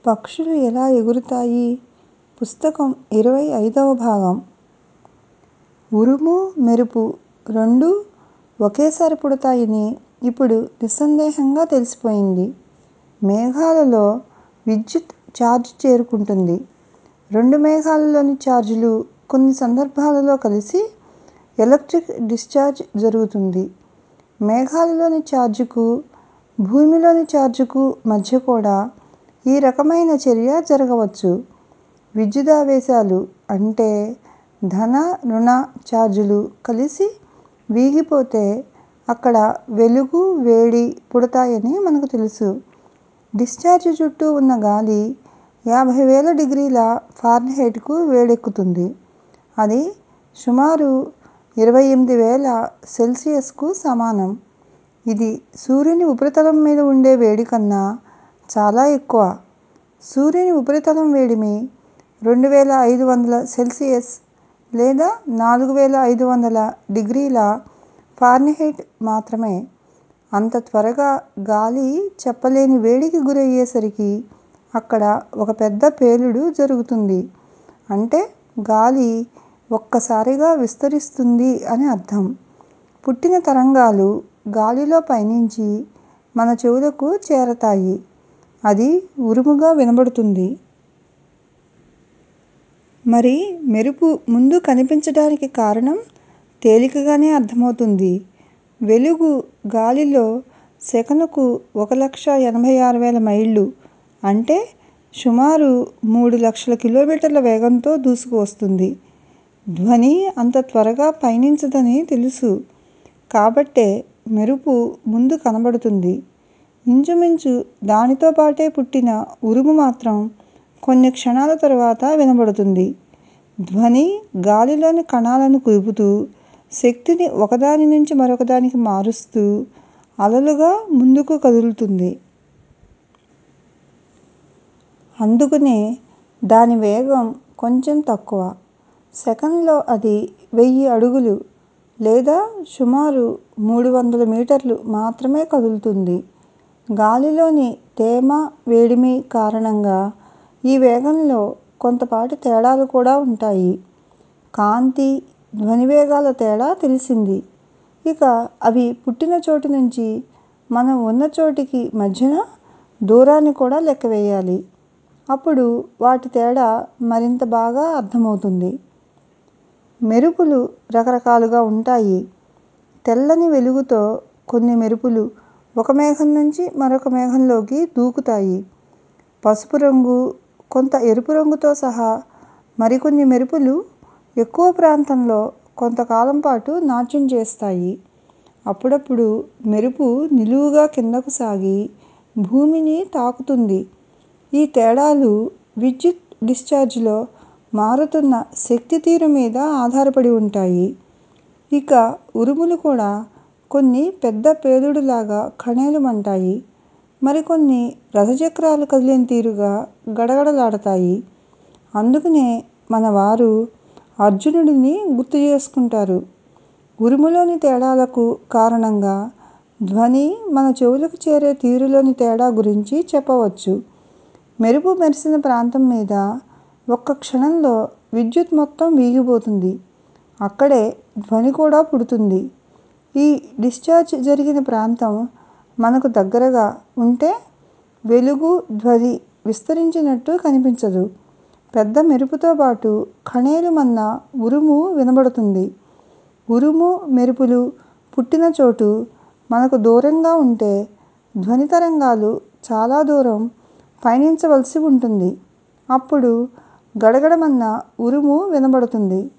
పక్షులు ఎలా ఎగురుతాయి పుస్తకం ఇరవై ఐదవ భాగం ఉరుము మెరుపు రెండూ ఒకేసారి పుడతాయని ఇప్పుడు నిస్సందేహంగా తెలిసిపోయింది. మేఘాలలో విద్యుత్ చార్జ్ చేరుకుంటుంది. రెండు మేఘాలలోని చార్జీలు కొన్ని సందర్భాలలో కలిసి ఎలక్ట్రిక్ డిశ్చార్జ్ జరుగుతుంది. మేఘాలలోని చార్జీకు, భూమిలోని చార్జీకు మధ్య కూడా ఈ రకమైన చర్య జరగవచ్చు. విద్యుదావేశాలు అంటే ధన, రుణ చార్జీలు కలిసి వీగిపోతే అక్కడ వెలుగు, వేడి పుడతాయని మనకు తెలుసు. డిశ్చార్జి చుట్టూ ఉన్న గాలి యాభై వేల డిగ్రీల ఫారెన్హీట్కు వేడెక్కుతుంది. అది సుమారు ఇరవై ఎనిమిది వేల సెల్సియస్కు సమానం. ఇది సూర్యుని ఉపరితలం మీద ఉండే వేడి కన్నా చాలా ఎక్కువ. సూర్యుని ఉపరితలం వేడిమి రెండు వేల ఐదు వందల సెల్సియస్ లేదా నాలుగు వేల ఐదు వందల డిగ్రీల ఫారెన్హీట్ మాత్రమే. అంత త్వరగా గాలి చెప్పలేని వేడికి గురయ్యేసరికి అక్కడ ఒక పెద్ద పేలుడు జరుగుతుంది. అంటే గాలి ఒక్కసారిగా విస్తరిస్తుంది అని అర్థం. పుట్టిన తరంగాలు గాలిలో పయనించి మన చెవులకు చేరతాయి. అది ఉరుముగా వినబడుతుంది. మరి మెరుపు ముందు కనిపించడానికి కారణం తేలికగానే అర్థమవుతుంది. వెలుగు గాలిలో సెకనుకు ఒక లక్ష ఎనభై ఆరు వేల మైళ్ళు అంటే సుమారు మూడు లక్షల కిలోమీటర్ల వేగంతో దూసుకు వస్తుంది. ధ్వని అంత త్వరగా పయనించదని తెలుసు. కాబట్టే మెరుపు ముందు కనబడుతుంది. ఇంచుమించు దానితో పాటే పుట్టిన ఉరుము మాత్రం కొన్ని క్షణాల తరువాత వినబడుతుంది. ధ్వని గాలిలోని కణాలను కుదుపుతూ, శక్తిని ఒకదాని నుంచి మరొకదానికి మారుస్తూ అలలుగా ముందుకు కదులుతుంది. అందుకనే దాని వేగం కొంచెం తక్కువ. సెకనులో అది వెయ్యి అడుగులు లేదా సుమారు మూడు వందల మీటర్లు మాత్రమే కదులుతుంది. గాలిలోని తేమ, వేడిమి కారణంగా ఈ వేగంలో కొంతపాటి తేడాలు కూడా ఉంటాయి. కాంతి, ధ్వని వేగాల తేడా తెలిసింది. ఇక అవి పుట్టిన చోటు నుంచి మనం ఉన్న చోటికి మధ్యన దూరాన్ని కూడా లెక్కవేయాలి. అప్పుడు వాటి తేడా మరింత బాగా అర్థమవుతుంది. మెరుపులు రకరకాలుగా ఉంటాయి. తెల్లని వెలుగుతో కొన్ని మెరుపులు ఒక మేఘం నుంచి మరొక మేఘంలోకి దూకుతాయి. పసుపు రంగు, కొంత ఎరుపు రంగుతో సహా మరికొన్ని మెరుపులు ఎక్కువ ప్రాంతంలో కొంతకాలం పాటు నాట్యం చేస్తాయి. అప్పుడప్పుడు మెరుపు నిలువుగా కిందకు సాగి భూమిని తాకుతుంది. ఈ తేడాలు విద్యుత్ డిశ్చార్జిలో మారుతున్న శక్తి తీరు మీద ఆధారపడి ఉంటాయి. ఇక ఉరుములు కూడా కొన్ని పెద్ద పేలుడులాగా ఖణేలుమంటాయి. మరికొన్ని రథచక్రాలు కదిలిన తీరుగా గడగడలాడతాయి. అందుకనే మనవారు అర్జునుడిని గుర్తుచేసుకుంటారు. ఉరుములోని తేడాలకు కారణంగా ధ్వని మన చెవులకు చేరే తీరులోని తేడా గురించి చెప్పవచ్చు. మెరుపు మెరిసిన ప్రాంతం మీద ఒక్క క్షణంలో విద్యుత్ మొత్తం వీగిపోతుంది. అక్కడే ధ్వని కూడా పుడుతుంది. ఈ డిశ్చార్జ్ జరిగిన ప్రాంతం మనకు దగ్గరగా ఉంటే వెలుగు, ధ్వని విస్తరించినట్టు కనిపించదు. పెద్ద మెరుపుతో పాటు ఖణేలుమన్న ఉరుము వినబడుతుంది. ఉరుము, మెరుపులు పుట్టిన చోటు మనకు దూరంగా ఉంటే ధ్వని తరంగాలు చాలా దూరం పయనించవలసి ఉంటుంది. అప్పుడు గడగడమన్న ఉరుము వినబడుతుంది.